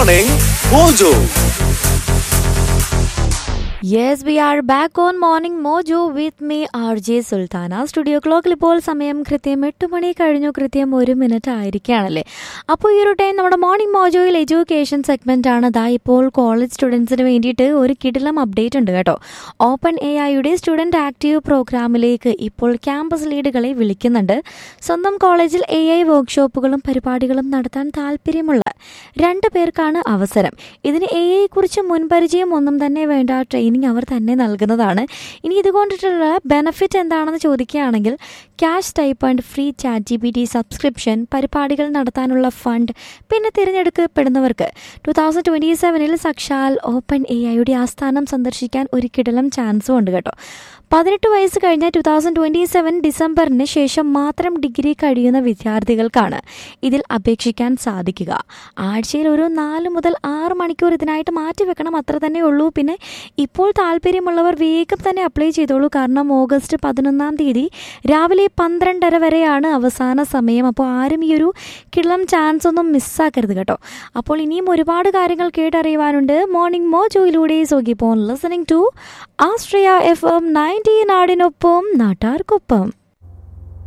Morning Mojo. Yes we are back on Morning Mojo with me R J Sultana studio ക്ലോക്കിൽ ഇപ്പോൾ സമയം കൃത്യം എട്ട് മണി കഴിഞ്ഞു കൃത്യം ഒരു മിനിറ്റ് ആയിരിക്കുകയാണല്ലേ അപ്പോൾ ഈ ഒരു ടൈം നമ്മുടെ മോർണിംഗ് മോജോയിൽ എഡ്യൂക്കേഷൻ സെഗ്മെന്റ് ആണ് ദാ ഇപ്പോൾ കോളേജ് സ്റ്റുഡൻസിന് വേണ്ടിയിട്ട് ഒരു കിടിലം അപ്ഡേറ്റ് ഉണ്ട് കേട്ടോ ഓപ്പൺ എ ഐയുടെ സ്റ്റുഡൻറ് ആക്റ്റീവ് പ്രോഗ്രാമിലേക്ക് ഇപ്പോൾ ക്യാമ്പസ് ലീഡുകളെ വിളിക്കുന്നുണ്ട് സ്വന്തം കോളേജിൽ എ ഐ വർക്ക്ഷോപ്പുകളും പരിപാടികളും നടത്താൻ താല്പര്യമുള്ള രണ്ട് പേർക്കാണ് അവസരം ഇതിന് എ ഐ കുറിച്ച് മുൻപരിചയം ഒന്നും തന്നെ വേണ്ട ട്രെയിനിങ് അവർ തന്നെ നൽകുന്നതാണ് ഇനി ഇതുകൊണ്ടിട്ടുള്ള ബെനഫിറ്റ് എന്താണെന്ന് ചോദിക്കുകയാണെങ്കിൽ ക്യാഷ് ടൈപ്പണ്ട് free chat G P T subscription പരിപാടികൾ നടത്താനുള്ള ഫണ്ട് പിന്നെ തിരഞ്ഞെടുക്കപ്പെടുന്നവർക്ക് ടു തൗസൻഡ് ട്വൻറ്റി സെവനിൽ സക്ഷാൽ ഓപ്പൺ എ ഐയുടെ ആസ്ഥാനം സന്ദർശിക്കാൻ ഒരു കിടലം ചാൻസും ഉണ്ട് കേട്ടോ പതിനെട്ട് വയസ്സ് കഴിഞ്ഞ ടു തൗസൻഡ് ട്വൻറ്റി സെവൻ ഡിസംബറിന് ശേഷം മാത്രം ഡിഗ്രി കഴിയുന്ന വിദ്യാർത്ഥികൾക്കാണ് ഇതിൽ അപേക്ഷിക്കാൻ സാധിക്കുക ആഴ്ചയിൽ ഒരു നാല് മുതൽ ആറ് മണിക്കൂർ ഇതിനായിട്ട് മാറ്റി വെക്കണം അത്ര തന്നെ ഉള്ളൂ പിന്നെ ഇപ്പോൾ താല്പര്യമുള്ളവർ വേഗം തന്നെ അപ്ലൈ ചെയ്തോളൂ കാരണം ഓഗസ്റ്റ് പതിനൊന്നാം തീയതി രാവിലെ പന്ത്രണ്ടര വരെയാണ് അവസാന സമയം അപ്പോൾ ആരും ഈ ഒരു കിളം ചാൻസ് ഒന്നും മിസ്സാക്കരുത് കേട്ടോ അപ്പോൾ ഇനിയും ഒരുപാട് കാര്യങ്ങൾ കേട്ടറിയുവാനുണ്ട് മോർണിംഗ് മോജോയിലൂടെ so keep on listening to Ashraya F M nineteen നാടിനൊപ്പം നാട്ടാർക്കൊപ്പം